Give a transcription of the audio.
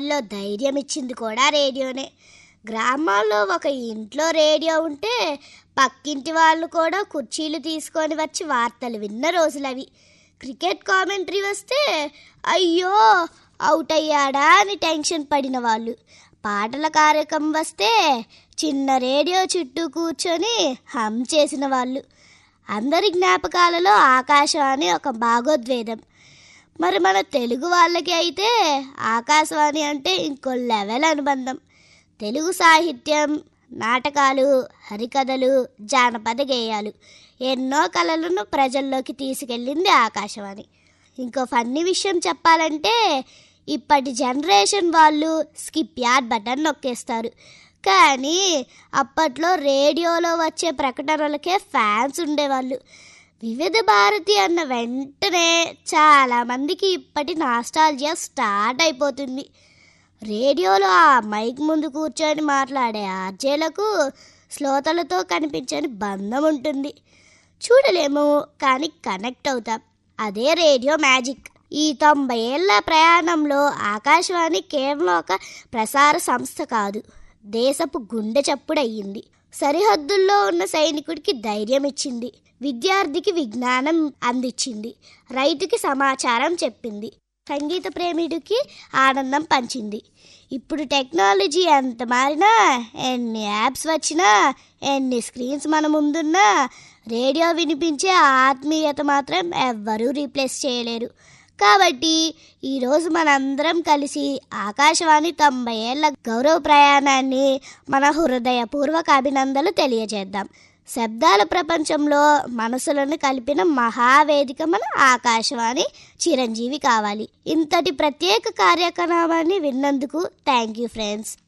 లో ధైర్యం ఇచ్చింది కూడా రేడియోనే గ్రామాల్లో ఒక ఇంట్లో రేడియో ఉంటే పక్కింటి వాళ్ళు కూడా కుర్చీలు తీసుకొని వచ్చి వార్తలు విన్న రోజులవి క్రికెట్ కామెంటరీ వస్తే అయ్యో అవుట్ అయ్యాడా అని టెన్షన్ పడిన వాళ్ళు పాటల కార్యక్రమం వస్తే చిన్న రేడియో చుట్టూ కూర్చొని హమ్ చేసిన వాళ్ళు అందరి జ్ఞాపకాలలో ఆకాశవాణి ఒక భాగోద్వేదం మరి మన తెలుగు వాళ్ళకి అయితే ఆకాశవాణి అంటే ఇంకో లెవెల్ అనుబంధం తెలుగు సాహిత్యం నాటకాలు హరికథలు జానపద గేయాలు ఎన్నో కళలను ప్రజల్లోకి తీసుకెళ్ళింది ఆకాశవాణి ఇంకో ఫన్నీ విషయం చెప్పాలంటే ఇప్పటి జనరేషన్ వాళ్ళు స్కిప్ యాడ్ బటన్ నొక్కేస్తారు కానీ అప్పట్లో రేడియోలో వచ్చే ప్రకటనలకే ఫ్యాన్స్ ఉండేవాళ్ళు వివిధ భారతి అన్న వెంటనే చాలామందికి ఇప్పటి నాస్టాలజియా స్టార్ట్ అయిపోతుంది రేడియోలో ఆ మైక్ ముందు కూర్చొని మాట్లాడే ఆర్జేలకు శ్రోతలతో కనిపించని బంధం ఉంటుంది చూడలేము కానీ కనెక్ట్ అవుతాం అదే రేడియో మ్యాజిక్ ఈ తొంభై ఏళ్ల ప్రయాణంలో ఆకాశవాణి కేవలం ఒక ప్రసార సంస్థ కాదు దేశపు గుండె చప్పుడయ్యింది సరిహద్దుల్లో ఉన్న సైనికుడికి ధైర్యం ఇచ్చింది విద్యార్థికి విజ్ఞానం అందించింది రైతుకి సమాచారం చెప్పింది సంగీత ప్రేమిడికి ఆనందం పంచింది ఇప్పుడు టెక్నాలజీ ఎంత మారినా ఎన్ని యాప్స్ వచ్చినా ఎన్ని స్క్రీన్స్ మన ముందున్నా రేడియో వినిపించే ఆత్మీయత మాత్రం ఎవ్వరూ రీప్లేస్ చేయలేరు కాబట్టి ఈరోజు మనందరం కలిసి ఆకాశవాణి తొంభై ఏళ్ల గౌరవ ప్రయాణాన్ని మన హృదయపూర్వక అభినందనలు తెలియజేద్దాం శబ్దాల ప్రపంచంలో మనసులను కలిపిన మహావేదిక మన ఆకాశవాణి చిరంజీవి కావాలి ఇంతటి ప్రత్యేక కార్యక్రమాన్ని విన్నందుకు థ్యాంక్ యూ ఫ్రెండ్స్